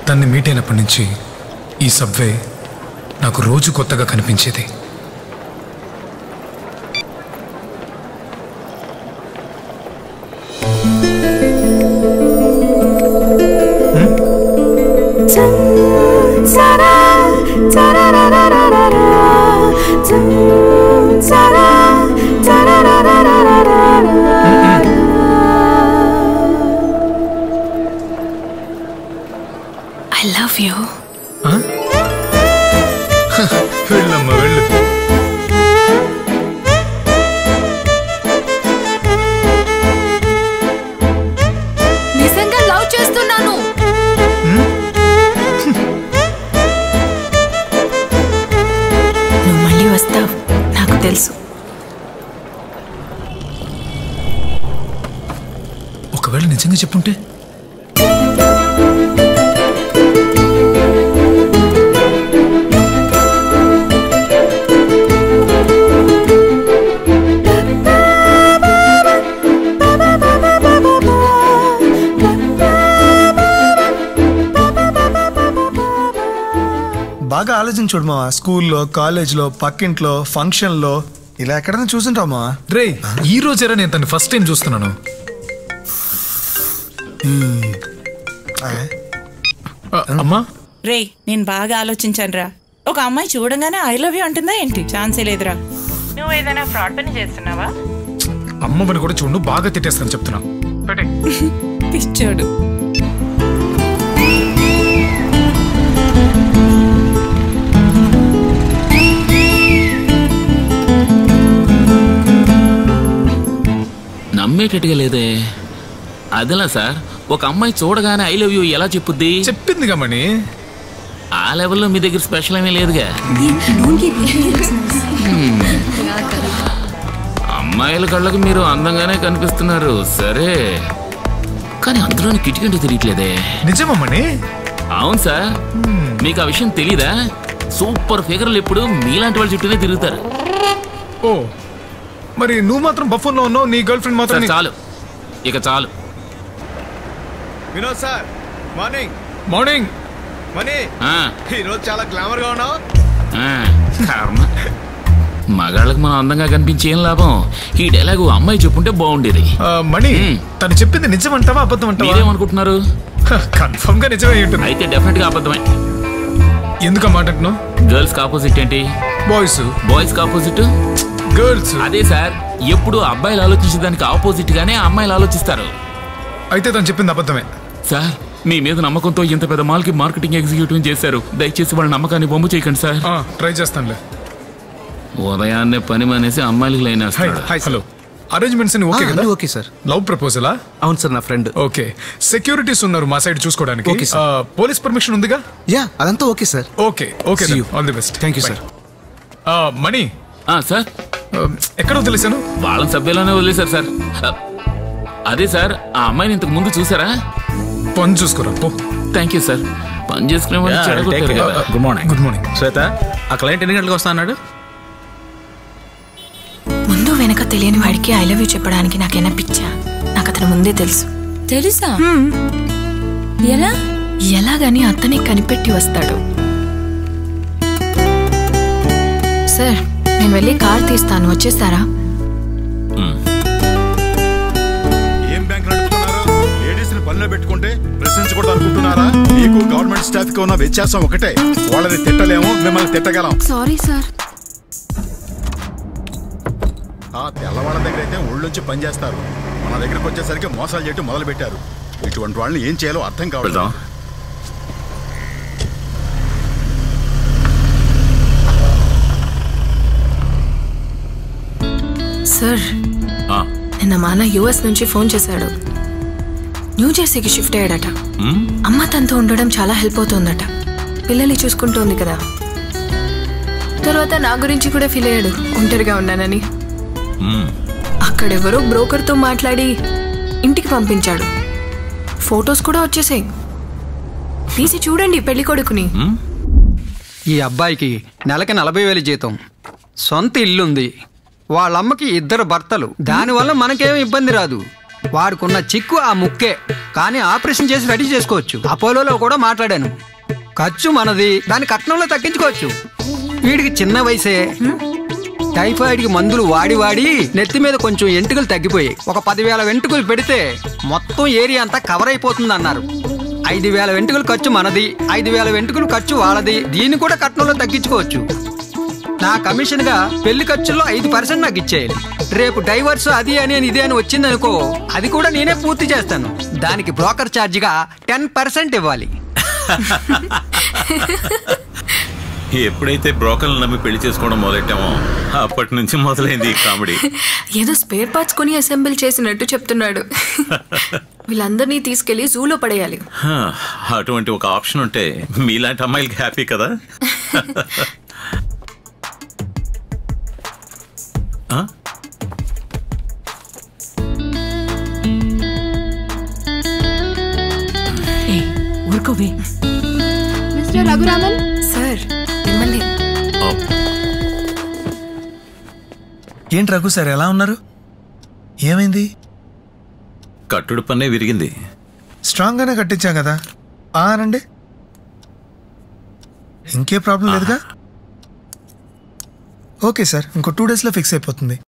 తన్ని మీట్ అయినప్పటి నుంచి ఈ సబ్వే నాకు రోజు కొత్తగా కనిపించేది ఐ లవ్ యూ వెళ్ళమ్మా వెళ్ళు నిజంగా లవ్ చేస్తున్నాను నువ్వు మళ్ళీ వస్తావు నాకు తెలుసు ఒకవేళ నిజంగా చెప్పుంటే బాగా ఆలోచించుడు మా స్కూల్లో కాలేజ్లో పక్కింట్లో ఫంక్షన్లో ఇలా ఎక్కడైనా చూసుంటావు మా రే ఈ రోజేరా నేను తను ఫస్ట్ టైం చూస్తున్నాను ఆ, అమ్మా రే నేను బాగా ఆలోచించాను రా ఒక అమ్మాయి చూడంగానే ఐ లవ్ యూ అంటుందా ఏంటి ఛాన్సే లేదురా నువ్వు ఏదైనా ఫ్రాడ్ పని చేస్తున్నావా అమ్మని కూడా చూడు బాగా తిట్టేస్తాను చెప్తున్నా పిచ్చోడు నమ్మేటట్టుగా లేదే అదిలా సార్ ఒక అమ్మాయి చూడగానే ఐ లవ్ యూ ఎలా చెప్పుద్ది చెప్పింది కమ్మని ఆ లెవెల్లో మీ దగ్గర స్పెషల్ ఏమీ లేదుగా అమ్మాయిల కళ్ళకు మీరు అందంగానే కనిపిస్తున్నారు సరే కానీ అందులోని కిటికంటూ తిరగట్లేదే నిజమమ్మని అవును సార్ మీకు ఆ విషయం తెలీదా సూపర్ ఫిగర్లు ఎప్పుడు మీలాంటి వాళ్ళ చుట్టూనే తిరుగుతారు ఓ మరి నువ్వు మాత్రం బఫోన్లో ఉన్నావు నీ గర్ల్ ఫ్రెండ్ మాత్రం సార్ నీ- చాలు ఇక చాలు Vinod sir morning morning Mani ఆ, ఈరోజు చాలా గ్లామర్ గా ఉన్నావు ఆ, కర్మ మగాళ్ళకి మనం అందంగా కనిపించి ఏం లాభం ఈ డైలాగు అమ్మాయి చెప్పుంటే బాగుండేది ఆ, మణి తను చెప్పింది నిజం అంటావా అబద్ధం అంటావా మీరేమనుకుంటున్నారు కన్ఫర్మ్ గా నిజమే ఉంటుంది అయితే డెఫినెట్ గా అబద్ధమే ఎందుకు ఆ మాట అంటున్నావు గర్ల్స్ కి ఆపోజిట్ ఏంటి బాయ్స్ బాయ్స్ కి ఆపోజిట్ గర్ల్స్ అదే సార్ ఎప్పుడు అబ్బాయిలు ఆలోచించే దానికి ఆపోజిట్ గానే అమ్మాయిలు ఆలోచిస్తారు అయితే తను చెప్పింది అబద్ధమే సార్ మీ మీద నమ్మకంతో ఇంత పెద్ద మాల్ కి మార్కెటింగ్ ఎగ్జిక్యూటివ్ చేశారు దయచేసి వాళ్ళ నమ్మకాన్ని బొమ్మ చేయకండి సార్ ట్రై చేస్తానులే ఉదయాన్నే పని మానేసి అమ్మాయిలకి లైన్ హాయ్ వేస్తాడు హాయ్ హలో అరేంజ్మెంట్స్ అన్ని ఓకే ఆ, కదా అన్నీ ఓకే సార్ లవ్ ప్రపోజలా అవును సార్ నా ఫ్రెండ్ ఓకే సెక్యూరిటీస్ ఉన్నారు మా సైడ్ చూసుకోవడానికి ఓకే, సార్. పోలీస్ పర్మిషన్ ఉందిగా యా అదంతా okay sir okay okay See you. All the best Thank you, sir. Mani sir ఎక్కడ వదిలేశాను వాళ్ళని సభ్యులోనే వదిలేశారు సార్ ఆ, అదే సార్ ఆ అమ్మాయిని ఇంతకు ముందు చూసారా పని చూసుకోరా పో థ్యాంక్ యూ సార్ పని చేసుకునే వాళ్ళు Yeah, చెడగొట్టారు take care. కదా. Good morning good morning Shweta ఆ క్లయింట్ ఎన్ని గంటలకు వస్తా అన్నాడు ముందు వెనక తెలియని వాడికి ఐ లవ్ యూ చెప్పడానికి నాకైనా పిచ్చా నాకు అతను ముందే తెలుసు తెలుసా ఎలా ఎలాగని అతనే కనిపెట్టి వస్తాడు సార్ నేను వెళ్ళి కార్ తీస్తాను వచ్చేస్తారా ఏం బ్యాంక్ నడుపుతున్నారు లేడీస్ ని పనిలో పెట్టుకుంటే ప్రశ్నించకూడదు అనుకుంటున్నారా మీకు గవర్నమెంట్ స్టాఫ్ కి ఉన్న వ్యత్యాసం ఒకటే వాళ్ళని తిట్టలేము మిమ్మల్ని తిట్టగలం సారీ సార్ ఆ తెల్లవాళ్ళ దగ్గర అయితే ఒళ్ళొంచి పని చేస్తారు మన దగ్గరకు వచ్చేసరికి మోసాలు చేయటం మొదలు పెట్టారు ఇటువంటి వాళ్ళని ఏం చేయాలో అర్థం కావట్లేదు సార్ నిన్న మా అన్న యుఎస్ నుంచి ఫోన్ చేశాడు న్యూ జెర్సీకి షిఫ్ట్ అయ్యాడట అమ్మ తనతో ఉండడం చాలా హెల్ప్ అవుతుందట పిల్లల్ని చూసుకుంటోంది కదా తర్వాత నా గురించి కూడా ఫీల్ అయ్యాడు ఒంటరిగా ఉన్నానని అక్కడెవరో బ్రోకర్తో మాట్లాడి ఇంటికి పంపించాడు ఫొటోస్ కూడా వచ్చేసాయి తీసి చూడండి పెళ్లి కొడుకుని ఈ అబ్బాయికి నెలకి నలభై వేలు జీతం సొంత ఇల్లుంది వాళ్ళమ్మకి ఇద్దరు భర్తలు దానివల్ల మనకేం ఇబ్బంది రాదు వాడుకున్న చిక్కు ఆ ముక్కే కానీ ఆపరేషన్ చేసి రెడీ చేసుకోవచ్చు అపోలోలో కూడా మాట్లాడాను ఖర్చు మనది దాని కట్నంలో తగ్గించుకోవచ్చు వీడికి చిన్న వయసే టైఫాయిడ్కి మందులు వాడి వాడి నెత్తి మీద కొంచెం ఎంటుకలు తగ్గిపోయాయి ఒక పదివేల వెంట్రుకలు పెడితే మొత్తం ఏరియా అంతా కవర్ అయిపోతుంది అన్నారు ఐదు వేల వెంట్రుకలు ఖర్చు మనది ఐదు వేల వెంట్రుకలు ఖర్చు వాళ్ళది దీన్ని కూడా కట్నంలో తగ్గించుకోవచ్చు నా కమిషన్ గా పెళ్లి ఖర్చుల్లో ఐదు పర్సెంట్ నాకు ఇచ్చేయాలి రేపు డైవర్స్ అది అని అని ఇది అని వచ్చిందనుకో అది కూడా నేనే పూర్తి చేస్తాను దానికి బ్రోకర్ ఛార్జిగా టెన్ పర్సెంట్ ఇవ్వాలి ఎప్పుడైతే బ్రోకర్లు నమ్మి పెళ్లి చేసుకోవడం మొదలెట్టామో అప్పటి నుంచి మొదలైంది ఈ కామెడీ ఏదో స్పేర్ పార్ట్స్ కొని అసెంబుల్ చేసినట్టు చెప్తున్నాడు వీళ్ళందరినీ తీసుకెళ్లి జూలో పడేయాలి హా, అటువంటి ఒక ఆప్షన్ ఉంటే మీలాంటి అమ్మాయిలకి హ్యాపీ కదా ఆ? ఊరుకోవే మిస్టర్ రఘురామన్ సార్ మిమ్మల్ని ఓ, ఏంటి రఘు సార్ ఎలా ఉన్నారు ఏమైంది కట్టుడు పన్నే విరిగింది స్ట్రాంగ్ గానే కట్టించాం కదా ఆ అనండి ఇంకే ప్రాబ్లం లేదుగా ఓకే సార్ ఇంకో టూ డేస్లో ఫిక్స్ అయిపోతుంది